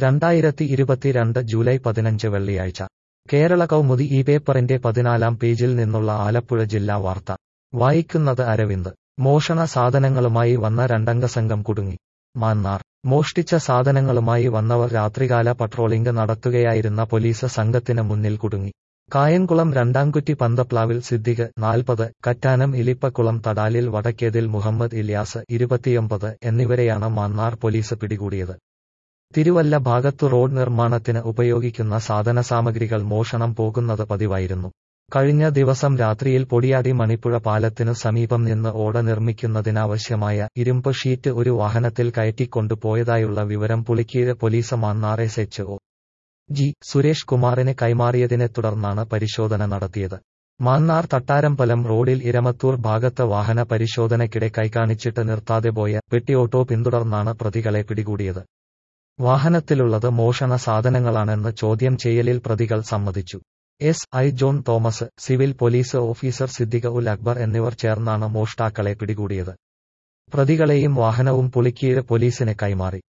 രണ്ടായിരത്തി ഇരുപത്തിരണ്ട് ജൂലൈ പതിനഞ്ച് വെള്ളിയാഴ്ച കേരള കൗമുദി ഈ പേപ്പറിന്റെ പതിനാലാം പേജിൽ നിന്നുള്ള ആലപ്പുഴ ജില്ലാ വാർത്ത വായിക്കുന്നത് അരവിന്ദ് മോഷണ സാധനങ്ങളുമായി വന്ന രണ്ടംഗ സംഘം കുടുങ്ങി മാന്നാർ മോഷ്ടിച്ച സാധനങ്ങളുമായി വന്നവർ രാത്രികാല പട്രോളിംഗ് നടത്തുകയായിരുന്ന പോലീസ് സംഘത്തിന് മുന്നിൽ കുടുങ്ങി കായംകുളം രണ്ടാംകുറ്റി പന്തപ്ലാവിൽ സിദ്ദിഖ് നാൽപ്പത് കറ്റാനം ഇലിപ്പക്കുളം തടാലിൽ വടക്കേതിൽ മുഹമ്മദ് ഇല്യാസ് ഇരുപത്തിയൊമ്പത് എന്നിവരെയാണ് മാന്നാർ പോലീസ് പിടികൂടിയത് തിരുവല്ല ഭാഗത്തു റോഡ് നിർമ്മാണത്തിന് ഉപയോഗിക്കുന്ന സാധനസാമഗ്രികൾ മോഷണം പോകുന്നത് പതിവായിരുന്നു കഴിഞ്ഞ ദിവസം രാത്രിയിൽ പൊടിയാടി മണിപ്പുഴ പാലത്തിനു സമീപം നിന്ന് ഓട നിർമ്മിക്കുന്നതിനാവശ്യമായ ഇരുമ്പ് ഷീറ്റ് ഒരു വാഹനത്തിൽ കയറ്റിക്കൊണ്ടുപോയതായുള്ള വിവരം Pulikeezh police Mannar S H O G Suresh കുമാറിന് കൈമാറിയതിനെ തുടർന്നാണ് പരിശോധന നടത്തിയത് മാന്നാർ തട്ടാരമ്പലം റോഡിൽ ഇരമത്തൂർ ഭാഗത്ത് വാഹന പരിശോധനയ്ക്കിടെ കൈകാണിച്ചിട്ട് നിർത്താതെ പോയ പെട്ടി ഓട്ടോ പിന്തുടർന്നാണ് പ്രതികളെ പിടികൂടിയത് വാഹനത്തിലുള്ളത് മോഷണ സാധനങ്ങളാണെന്ന് ചോദ്യം ചെയ്യലിൽ പ്രതികൾ സമ്മതിച്ചു S I John Thomas civil police officer Siddiqa ul Akbar എന്നിവർ ചേർന്നാണ് മോഷ്ടാക്കളെ പിടികൂടിയത് പ്രതികളെയും വാഹനവും പുളിക്കീഴ് പോലീസിന് കൈമാറി